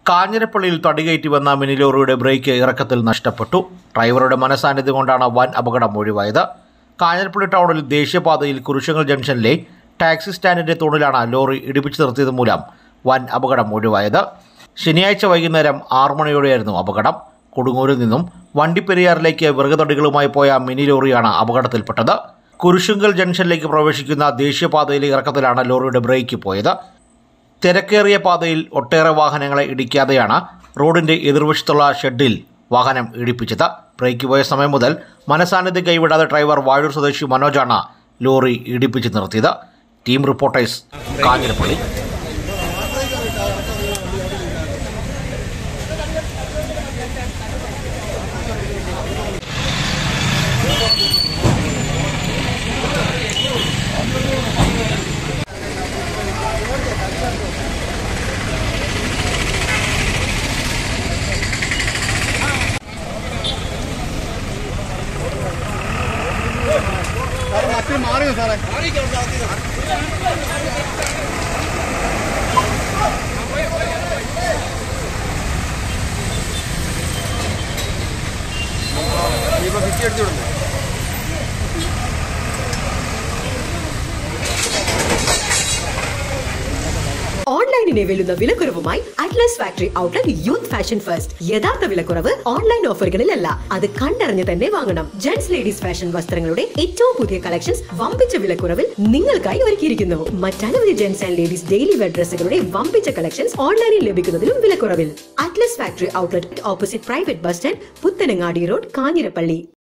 കാഞ്ഞിരപ്പള്ളിയിൽ തടികയറ്റി വന്ന മിനി ലോറിയുടെ ബ്രേക്ക് ഇറക്കത്തിൽ നഷ്ടപ്പെട്ടു ഡ്രൈവറുടെ മനസാന്നിധ്യം കൊണ്ടാണ് വൻ അപകടം ഒഴിവായത് കാഞ്ഞിരപ്പള്ളി ടൗണിൽ ദേശീയപാതയിൽ കുരിശുങ്ങൽ ജംഗ്ഷനിലെ ടാക്സി സ്റ്റാൻഡിന്റെ തൂണിലാണ് ലോറി ഇടിപ്പിച്ചു നിർത്തിയത് മൂലം വൻ അപകടം ഒഴിവായത് ശനിയാഴ്ച വൈകുന്നേരം ആറു മണിയോടെയായിരുന്നു അപകടം കൊടുങ്ങൂരിൽ നിന്നും വണ്ടിപ്പെരിയാറിലേക്ക് വിറകുതടികളുമായി പോയ മിനി ലോറിയാണ് അപകടത്തിൽപ്പെട്ടത് കുരിശുങ്കൽ ജംഗ്ഷനിലേക്ക് പ്രവേശിക്കുന്ന ദേശീയപാതയിലെ ഇറക്കത്തിലാണ് ലോറിയുടെ ബ്രേക്ക് പോയത് തിരക്കേറിയ പാതയിൽ ഒട്ടേറെ വാഹനങ്ങളെ ഇടിക്കാതെയാണ് റോഡിന്റെ എതിർവശത്തുള്ള ഷെഡിൽ വാഹനം ഇടിപ്പിച്ചത് ബ്രേക്ക് പോയ സമയം മുതൽ മനസാന്നിധ്യം കൈവിടാതെ ഡ്രൈവർ വാഴൂർ സ്വദേശി മനോജാണ് ലോറി ഇടിപ്പിച്ച് നിർത്തിയത് ടീം റിപ്പോർട്ടേഴ്സ് കാഞ്ഞിരപ്പള്ളി ഓൺലൈനിനെ വെല്ലുന്ന വിലക്കുറവുമായി Atlas factory outlet youth fashion first യഥാർത്ഥ വിലക്കുറവ് ഓൺലൈൻ ഓഫറുകളിലല്ല അത് കണ്ടറിഞ്ഞ് തന്നെ വാങ്ങണം ജെന്റ്സ് ലേഡീസ് ഫാഷൻ വസ്ത്രങ്ങളുടെ ഏറ്റവും പുതിയ കളക്ഷൻസ് വമ്പിച്ച വിലക്കുറവിൽ നിങ്ങൾക്കായി ഒരുക്കിയിരിക്കുന്നു മറ്റനവധി gents and ladies daily wear ഡ്രസ്സുകളുടെ വമ്പിച്ച കളക്ഷൻസ് ഓൺലൈനിൽ ലഭിക്കുന്നതിലും വിലക്കുറവിൽ Atlas factory outlet opposite private bus stand Puthanangadi road Kanjirappally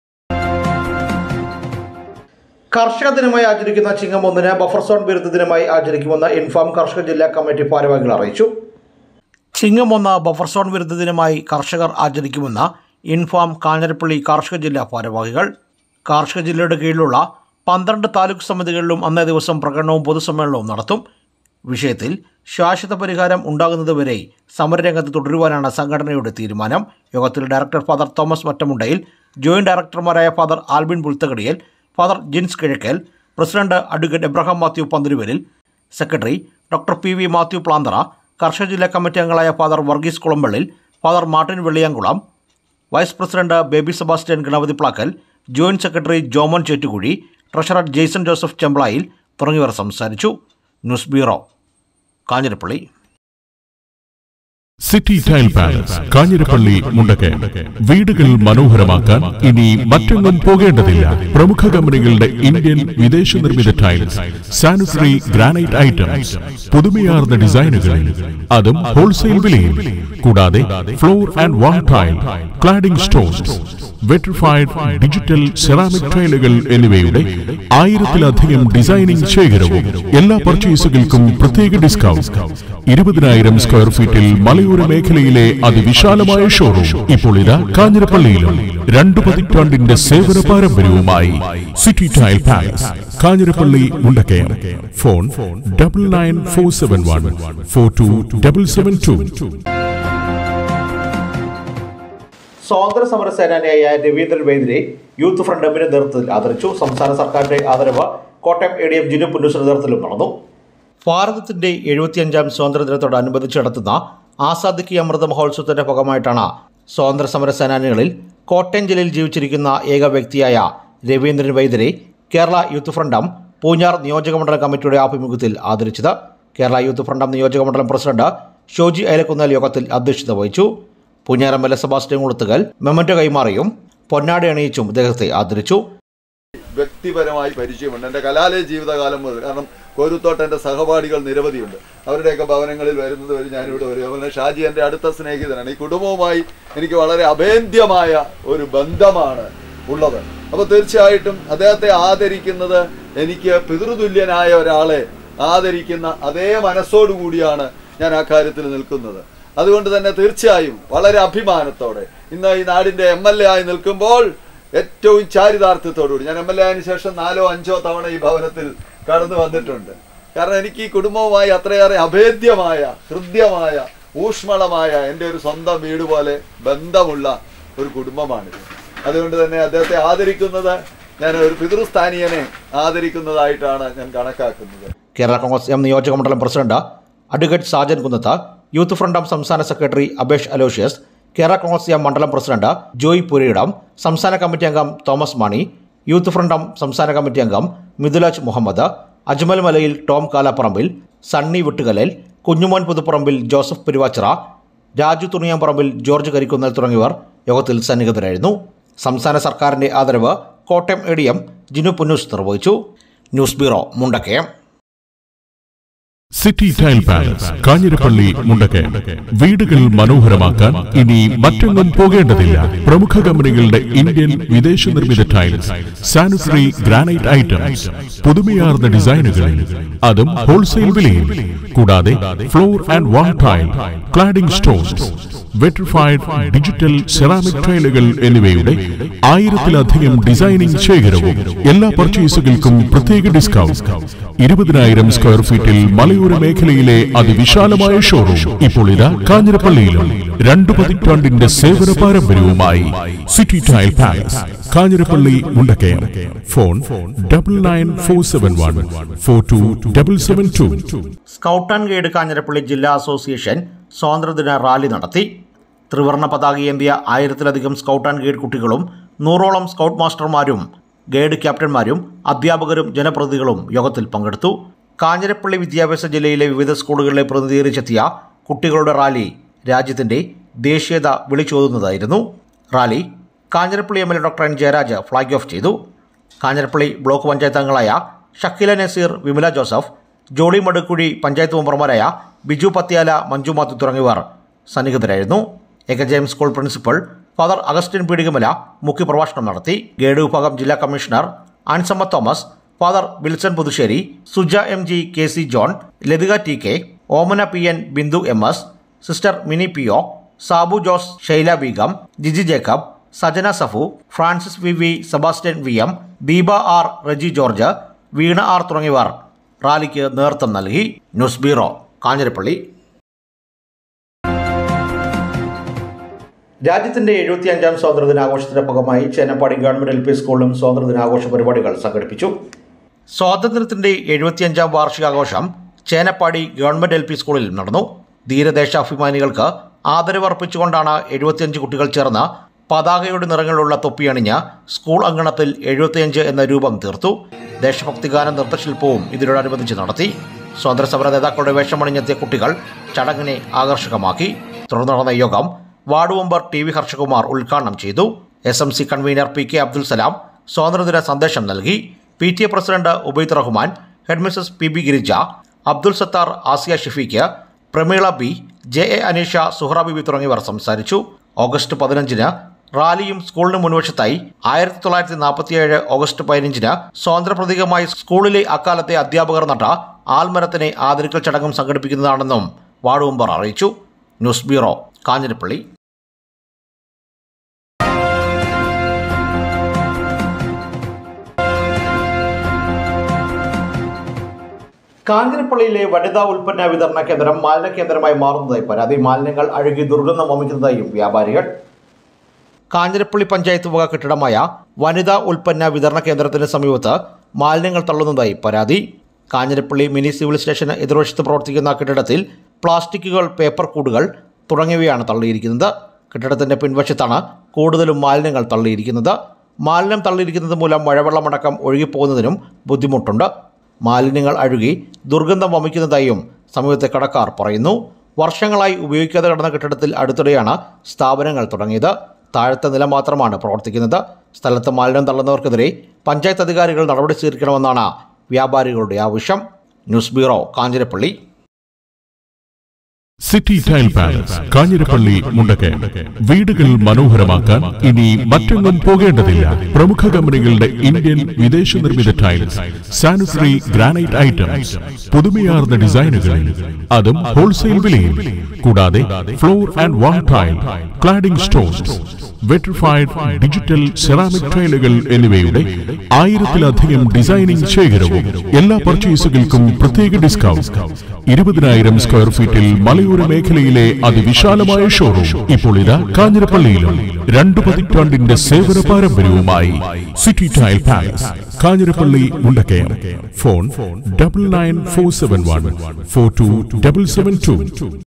കർഷക ദിനമായി ആചരിക്കുന്ന ചിങ്ങം ഒന്നിന് ബഫർ സോൺ വിരുദ്ധ ദിനമായി ആചരിക്കുമെന്ന് ഇൻഫാം കർഷക ജില്ലാ കമ്മിറ്റി ഭാരവാഹികൾ അറിയിച്ചു ചിങ്ങം ഒന്ന് ബഫർ സോൺ വിരുദ്ധ ദിനമായി കർഷകർ ആചരിക്കുമെന്ന് ഇൻഫാം കാഞ്ഞിരപ്പള്ളി കാർഷിക ജില്ലാ ഭാരവാഹികൾ കാർഷിക ജില്ലയുടെ കീഴിലുള്ള പന്ത്രണ്ട് താലൂക്ക് സമിതികളിലും അന്നേ ദിവസം പ്രകടനവും പൊതുസമ്മേളനവും നടത്തും വിഷയത്തിൽ ശാശ്വത പരിഹാരം ഉണ്ടാകുന്നതുവരെ സമരരംഗത്ത് തുടരുവാനാണ് സംഘടനയുടെ തീരുമാനം യോഗത്തിൽ director father Thomas Mattamundayil joint ഡയറക്ടർമാരായ father Albin Pulthakidiyil father Jins Kizhakkel president advocate Abraham Mathew Panthiruvaril secretary doctor P V Mathew Plathara കർഷക ജില്ലാ കമ്മിറ്റി അംഗങ്ങളായ father Varghese Kulampallil father Martin Velliyankulam vice president Baby Sebastian Ganapathi Plackal joint secretary Jomon Chettukuzhy treasurer Jaison Joseph Chemplayil തുടങ്ങിയവർ സംസാരിച്ചു news bureau Kanjirappally city tile palace Kanjirappally Mundakayam വീടുകൾ മനോഹരമാക്കാൻ ഇനി മറ്റൊന്നും പോകേണ്ടതില്ല പ്രമുഖ കമ്പനികളുടെ ഇന്ത്യൻ വിദേശ നിർമ്മിത ടൈൽസ് സാനിറ്ററി ഗ്രാനൈറ്റ് ഐറ്റംസ് പുതുമയാർന്ന ഡിസൈനുകളിൽ അതും ഹോൾസെയിൽ വിലയിൽ കൂടാതെ floor and wall tile cladding stones vitrified digital ceramic ടൈലുകൾ എന്നിവയുടെ ആയിരത്തിലധികം ഡിസൈനിംഗ് ശേഖരവും എല്ലാ പർച്ചേസുകൾക്കും പ്രത്യേക ഡിസ്കൗണ്ട് ഇരുപതിനായിരം സ്ക്വയർ ഫീറ്റിൽ മലയോര മേഖലയിലെ അതിവിശാലമായ ഷോറൂം ഇപ്പോൾ ഇതാ കാഞ്ഞിരപ്പള്ളിയിലും രണ്ടു പതിറ്റാണ്ടിന്റെ സേവന പാരമ്പര്യവുമായി city tile palace Kanjirappally Mundakayam phone double nine four seven one four two double seven two സ്വാതന്ത്ര്യ സമര സേനാനിയായ രവീന്ദ്രൻ വൈദ്യരെ യൂത്ത് ഫ്രണ്ട് എമ്മിന്റെ നേതൃത്വത്തിൽ ആദരിച്ചു സംസ്ഥാന സർക്കാരിന്റെ ആദരവ് Kottayam A D M Jinu പുന്നൂസിന്റെ നേതൃത്വത്തിലും നടന്നു ഭാരതത്തിന്റെ എഴുപത്തിയഞ്ചാം സ്വാതന്ത്ര്യ ദിനത്തോടനുബന്ധിച്ച് നടത്തുന്ന ആസാദ് കി അമൃത മഹോത്സവത്തിന്റെ ഭാഗമായിട്ടാണ് സ്വാതന്ത്ര്യ സമര സേനാനികളിൽ കോട്ടയം ജില്ലയിൽ ജീവിച്ചിരിക്കുന്ന ഏക വ്യക്തിയായ രവീന്ദ്രൻ വൈദ്യരെ കേരള യൂത്ത് ഫ്രണ്ടം പൂഞ്ഞാർ നിയോജകമണ്ഡലം കമ്മിറ്റിയുടെ ആഭിമുഖ്യത്തിൽ ആദരിച്ചത് കേരള യൂത്ത് ഫ്രണ്ടം നിയോജകമണ്ഡലം പ്രസിഡന്റ് ഷോജി അയലക്കുന്നൽ യോഗത്തിൽ അധ്യക്ഷത വഹിച്ചു Poonjar M L A Sebastian Kulathunkal memento കൈമാറിയും പൊന്നാടി അണിയിച്ചും ഇദ്ദേഹത്തെ ആദരിച്ചു വ്യക്തിപരമായി പരിചയമുണ്ട് എൻ്റെ കലാലയ ജീവിതകാലം മുതൽ കാരണം കോരുത്തോട്ട് എൻ്റെ സഹപാഠികൾ നിരവധിയുണ്ട് അവരുടെയൊക്കെ ഭവനങ്ങളിൽ വരുന്നത് വരെ ഞാനിവിടെ വരും അതുപോലെ ഷാജി എൻ്റെ അടുത്ത സ്നേഹിതനാണ് ഈ കുടുംബവുമായി എനിക്ക് വളരെ അഭേദ്യമായ ഒരു ബന്ധമാണ് ഉള്ളത് അപ്പോൾ തീർച്ചയായിട്ടും അദ്ദേഹത്തെ ആദരിക്കുന്നത് എനിക്ക് പിതൃതുല്യനായ ഒരാളെ ആദരിക്കുന്ന അതേ മനസ്സോടുകൂടിയാണ് ഞാൻ ആ കാര്യത്തിൽ നിൽക്കുന്നത് അതുകൊണ്ട് തന്നെ തീർച്ചയായും വളരെ അഭിമാനത്തോടെ ഇന്ന് ഈ നാടിന്റെ എം എൽ എ ആയി നിൽക്കുമ്പോൾ ഏറ്റവും ചാരിതാർത്ഥ്യത്തോടുകൂടി ഞാൻ എം എൽ എ ആയതിനു ശേഷം നാലോ അഞ്ചോ തവണ ഈ ഭവനത്തിൽ കടന്നു വന്നിട്ടുണ്ട് കാരണം എനിക്ക് ഈ കുടുംബവുമായി അത്രയേറെ അഭേദ്യമായ ഹൃദ്യമായ ഊഷ്മളമായ എൻ്റെ ഒരു സ്വന്തം വീട് പോലെ ബന്ധമുള്ള ഒരു കുടുംബമാണിത് അതുകൊണ്ട് തന്നെ അദ്ദേഹത്തെ ആദരിക്കുന്നത് ഞാൻ ഒരു പിതൃസ്ഥാനീയനെ ആദരിക്കുന്നതായിട്ടാണ് ഞാൻ കണക്കാക്കുന്നത് കേരള കോൺഗ്രസ് എം നിയോജക മണ്ഡലം president advocate Sajan Kunnath youth front M സംസ്ഥാന secretary Abesh Aloysius Kerala Congress M മണ്ഡലം പ്രസിഡന്റ് ജോയ് പുരയിടം സംസ്ഥാന കമ്മിറ്റി അംഗം തോമസ് മാണി യൂത്ത് ഫ്രണ്ടം സംസ്ഥാന കമ്മിറ്റി അംഗം മിഥുലാജ് Muhammad Ajmal Malayil Tom Kalaparambil Sunny Vittukalal Kunjumon Puthuparambil Joseph Peruvachira Raju Thuniyamparambil George Karikkunnel തുടങ്ങിയവർ യോഗത്തിൽ സന്നിഹിതരായിരുന്നു സംസ്ഥാന സർക്കാരിന്റെ ആദരവ് Kottayam A D M Jinu Punnoose നിർവഹിച്ചു news bureau Mundakayam city tile palace Kanjirappally Mundakayam വീടുകൾ മനോഹരമാക്കാൻ ഇനി മറ്റെങ്ങും പോകേണ്ടതില്ല പ്രമുഖ കമ്പനികളുടെ ഇന്ത്യൻ വിദേശ നിർമ്മിത ടൈൽസ് സാനിറ്ററി ഗ്രാനൈറ്റ് ഐറ്റംസ് പുതുമയാർന്ന ഡിസൈനുകളിൽ അതും ഹോൾസെയിൽ വിലയിൽ കൂടാതെ floor and wall tile cladding stones vitrified digital ceramic ടൈലുകൾ എന്നിവയുടെ ആയിരത്തിലധികം ഡിസൈനിങ് ശേഖരവും എല്ലാ പർച്ചേസുകൾക്കും പ്രത്യേക ഡിസ്കൗണ്ട് ഇരുപതിനായിരം സ്ക്വയർ ഫീറ്റിൽ മലയോര മേഖലയിലെ അതിവിശാലമായ ഷോറൂം ഇപ്പോൾ ഇതാ കാഞ്ഞിരപ്പള്ളിയിലും രണ്ടു പതിറ്റാണ്ടിന്റെ സേവന പാരമ്പര്യവുമായി city tile palace Kanjirappally Mundakayam phone double nine four seven one four two double seven two scout and guide Kanjirappally ജില്ലാ അസോസിയേഷൻ സ്വാതന്ത്ര്യദിന റാലി നടത്തി ത്രിവർണ പതാകയേന്തിയ ആയിരത്തിലധികം സ്കൗട്ട് ആൻഡ് ഗൈഡ് കുട്ടികളും നൂറോളം സ്കൗട്ട് മാസ്റ്റർമാരും ഗൈഡ് ക്യാപ്റ്റന്മാരും അധ്യാപകരും ജനപ്രതിനിധികളും യോഗത്തിൽ പങ്കെടുത്തു കാഞ്ഞിരപ്പള്ളി വിദ്യാഭ്യാസ ജില്ലയിലെ വിവിധ സ്കൂളുകളിലെ പ്രതിനിധീകരിച്ചെത്തിയ കുട്ടികളുടെ റാലി രാജ്യത്തിന്റെ ദേശീയത വിളിച്ചോതുന്നതായിരുന്നു rally Kanjirappally M L A doctor N Jayaraj flag off ചെയ്തു കാഞ്ഞിരപ്പള്ളി ബ്ലോക്ക് പഞ്ചായത്ത് അംഗങ്ങളായ ഷക്കീല നസീർ വിമല ജോസഫ് ജോളി മടുക്കുഴി പഞ്ചായത്ത് മെമ്പർമാരായ ബിജു പത്യാല മഞ്ജു മാത്യു തുടങ്ങിയവർ സന്നിഹിതരായിരുന്നു ഏകജയം school principal father Augustine Peedikamala മുഖ്യപ്രഭാഷണം നടത്തി ഗേഡ് വിഭാഗം ജില്ലാ commissioner Ansamma Thomas father Wilson Puthussery Suja M G K C John Lathika T K Omana P N Bindu M S sister Mini P O Sabu Jose Shaila Beegum Jiji Jacob Sajana Safu Francis V V Sebastian V M Deepa R Reji George Veena R തുടങ്ങിയവർ റാലിക്ക് നേതൃത്വം നൽകി news bureau Kanjirappally രാജ്യത്തിന്റെ എഴുപത്തിയഞ്ചാം സ്വാതന്ത്ര്യദിനാഘോഷത്തിന്റെ ഭാഗമായി Chenappady government L P സ്കൂളിലും സ്വാതന്ത്ര്യദിനാഘോഷ പരിപാടികൾ സംഘടിപ്പിച്ചു സ്വാതന്ത്ര്യത്തിന്റെ എഴുപത്തിയഞ്ചാം വാർഷികാഘോഷം ചേനപ്പാടി ഗവൺമെന്റ് എൽ പി സ്കൂളിൽ നടന്നു ധീരദേശാഭിമാനികൾക്ക് ആദരവർപ്പിച്ചുകൊണ്ടാണ് എഴുപത്തിയഞ്ച് കുട്ടികൾ ചേർന്ന് പതാകയുടെ നിറങ്ങളുള്ള തൊപ്പിയണിഞ്ഞ് സ്കൂൾ അങ്കണത്തിൽ എഴുപത്തിയഞ്ച് എന്ന രൂപം തീർത്തു ദേശഭക്തിഗാന നൃത്തശില്പവും ഇതിനോടനുബന്ധിച്ച് നടത്തി സ്വാതന്ത്ര്യസമര നേതാക്കളുടെ വേഷമണിഞ്ഞെത്തിയ കുട്ടികൾ ചടങ്ങിനെ ആകർഷകമാക്കി തുടർന്ന് നടന്ന യോഗം ward member T V Harshakumar ഉദ്ഘാടനം ചെയ്തു S M C convener P K Abdul Salam സ്വാതന്ത്ര്യദിന സന്ദേശം നൽകി P T A president Ubaid Rahman headmistress P B Girija Abdul Sathar Asiya Shafeeq Prameela B J A Aneesha Suhra Bibi തുടങ്ങിയവർ സംസാരിച്ചു ഓഗസ്റ്റ് പതിനഞ്ചിന് റാലിയും സ്കൂളിന് മുൻവശത്തായി ആയിരത്തി തൊള്ളായിരത്തി നാൽപ്പത്തിയേഴ് ഓഗസ്റ്റ് പതിനഞ്ചിന് സ്വാതന്ത്ര്യ പ്രതീകമായി സ്കൂളിലെ അക്കാലത്തെ അധ്യാപകർ നട്ട ആൽമരത്തിനെ ആദരിക്കൽ ചടങ്ങും സംഘടിപ്പിക്കുന്നതാണെന്നും വാർഡ് മെമ്പർ അറിയിച്ചു ന്യൂസ് ബ്യൂറോ കാഞ്ഞിരപ്പള്ളി കാഞ്ഞിരപ്പള്ളിയിലെ വനിതാ ഉൽപ്പന്ന വിതരണ കേന്ദ്രം മാലിന്യ കേന്ദ്രമായി മാറുന്നതായി പരാതി മാലിന്യങ്ങൾ അഴുകി ദുർഗന്ധം വമിക്കുന്നതായും വ്യാപാരികൾ കാഞ്ഞിരപ്പള്ളി പഞ്ചായത്ത് വക കെട്ടിടമായ വനിതാ ഉൽപ്പന്ന വിതരണ കേന്ദ്രത്തിന് സമീപത്ത് മാലിന്യങ്ങൾ തള്ളുന്നതായി പരാതി കാഞ്ഞിരപ്പള്ളി മിനി സിവിൽ സ്റ്റേഷന് എതിർവശത്ത് പ്രവർത്തിക്കുന്ന കെട്ടിടത്തിൽ പ്ലാസ്റ്റിക്കുകൾ പേപ്പർ കൂടുകൾ തുടങ്ങിയവയാണ് തള്ളിയിരിക്കുന്നത് കെട്ടിടത്തിന്റെ പിൻവശത്താണ് കൂടുതലും മാലിന്യങ്ങൾ തള്ളിയിരിക്കുന്നത് മാലിന്യം തള്ളിയിരിക്കുന്നത് മൂലം മഴവെള്ളമടക്കം ഒഴുകിപ്പോകുന്നതിനും ബുദ്ധിമുട്ടുണ്ട് മാലിന്യങ്ങൾ അഴുകി ദുർഗന്ധം വമിക്കുന്നതായും സമീപത്തെ കടക്കാർ പറയുന്നു വർഷങ്ങളായി ഉപയോഗിക്കാതെ കിടന്ന കെട്ടിടത്തിൽ അടുത്തിടെയാണ് സ്ഥാപനങ്ങൾ തുടങ്ങിയത് താഴത്തെ നില മാത്രമാണ് പ്രവർത്തിക്കുന്നത് സ്ഥലത്ത് മാലിന്യം തള്ളുന്നവർക്കെതിരെ പഞ്ചായത്ത് അധികാരികൾ നടപടി സ്വീകരിക്കണമെന്നാണ് വ്യാപാരികളുടെ ആവശ്യം news bureau Kanjirappally city tile palace Kanjirappally Mundakayam വീടുകൾ മനോഹരമാക്കാൻ ഇനി മറ്റെങ്ങും പോകേണ്ടതില്ല പ്രമുഖ കമ്പനികളുടെ ഇന്ത്യൻ വിദേശ നിർമ്മിത ടൈൽസ് സാനിറ്ററി ഗ്രാനൈറ്റ് ഐറ്റംസ് പുതുമയാർന്ന ഡിസൈനുകളിൽ അതും ഹോൾസെയിൽ വിലയിൽ കൂടാതെ floor and wall tile cladding stones vitrified digital ceramic ടൈലുകൾ എന്നിവയുടെ ആയിരത്തിലധികം ഡിസൈനിങ് ശേഖരവും എല്ലാ പർച്ചേസുകൾക്കും പ്രത്യേക ഡിസ്കൗണ്ട് ഇരുപതിനായിരം സ്ക്വയർ ഫീറ്റിൽ മലയോര മേഖലയിലെ അതിവിശാലമായ ഷോറൂം ഇപ്പോൾ ഇതാ കാഞ്ഞിരപ്പള്ളിയിലും രണ്ടു പതിറ്റാണ്ടിന്റെ സേവന പാരമ്പര്യവുമായി city tile palace Kanjirappally Mundakayam phone double nine four seven one four two double seven to